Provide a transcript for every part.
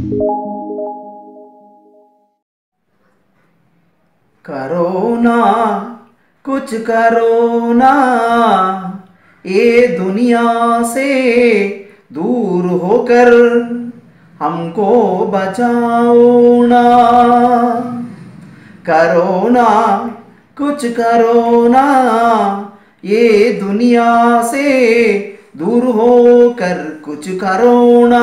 corona कुछ corona ये दुनिया से दूर होकर हमको बचाओ ना करोना कुछ करोना ये दुनिया से दूर होकर कुछ करोना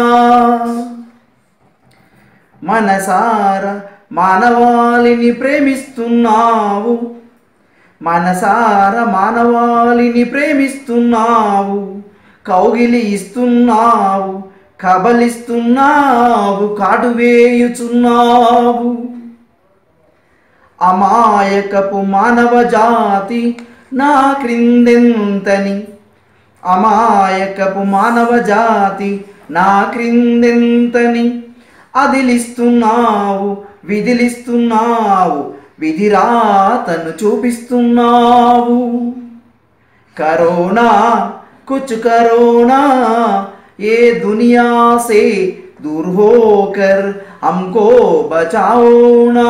మనసార మానవాళిని ప్రేమిస్తున్నావు మనసార మానవాళిని ప్రేమిస్తున్నావు కౌగిలి ఇస్తున్నావు కబలిస్తున్నావు కాడు వేయుచున్నావు అమాయకపు మానవ జాతి నా క్రిందెంతని అమాయకపు మానవ జాతి నా క్రిందెంతని అదిలిస్తున్నావు విధిలిస్తున్నావు విధిరాతను చూపిస్తున్నావు కరోనా కుచ్ కరోనా ఏ దునియా సే दूर होकर हमको बचाओ ना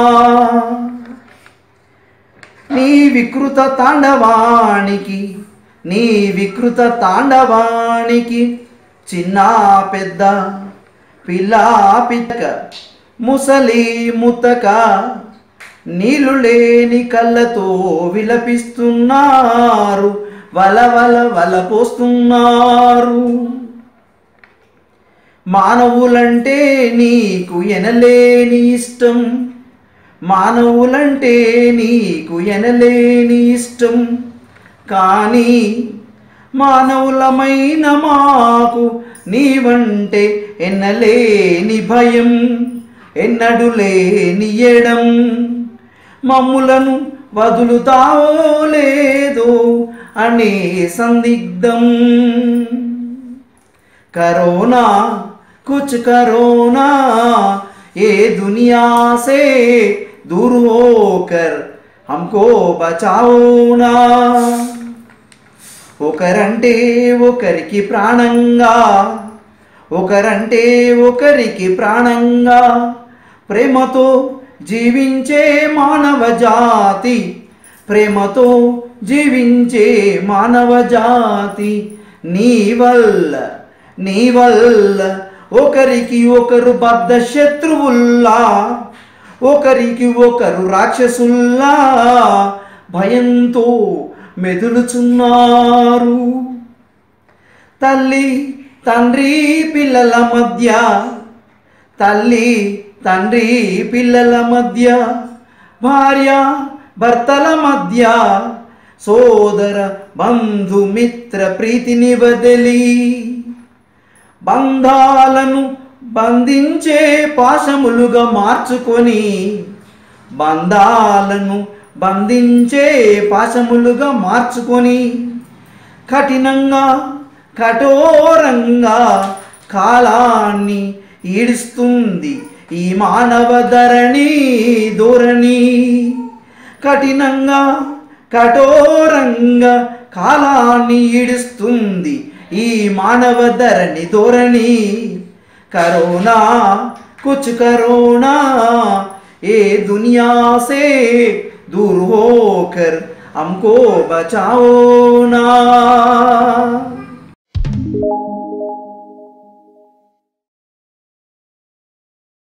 నీ వికృత తాండవానికి నీ వికృత తాండవానికి చిన్న పెద్ద పిల్ల పిక్క ముసలి ముతక నీళ్లు లేని కళ్ళతో విలపిస్తున్నారు వల వల వల పోస్తున్నారు మానవులంటే నీకు ఎనలేని ఇష్టం మానవులంటే నీకు ఎనలేని ఇష్టం కానీ మానవులమైన మాకు నీవంటే ఎన్నలేని భయం ఎన్నడు లేని ఎడం మమ్ములను వదులుతావో లేదో అనే సందిగ్ధం కరోనా కుచ్ కరోనా ఏ దునియా సే दूर होकर हमको బచాओ నా ఒకరంటే ఒకరికి ప్రాణంగా ఒకరంటే ఒకరికి ప్రాణంగా ప్రేమతో జీవించే మానవ జాతి ప్రేమతో జీవించే మానవ జాతి నీ వల్ల నీ వల్ల ఒకరికి ఒకరు బద్ధ శత్రువుల్లా ఒకరికి ఒకరు రాక్షసుల్లా భయంతో మెదులుచున్నారు తల్లి తండ్రి పిల్లల మధ్య తల్లి తండ్రి పిల్లల మధ్య భార్య భర్తల మధ్య సోదర బంధుమిత్ర ప్రీతిని వదిలి బంధాలను బంధించే పాశములుగా మార్చుకొని బంధాలను బంధించే పాశములుగా మార్చుకొని కఠినంగా కఠోరంగా కాలాన్ని ఈడుస్తుంది ఈ మానవ ధరణి ధోరణి కఠినంగా కఠోరంగా కాలాన్ని ఈడుస్తుంది ఈ మానవ ధరణి ధోరణి కరోనా కుచ్ కరోనా ఏ దునియా సే दूर होकर हमको बचाओ ना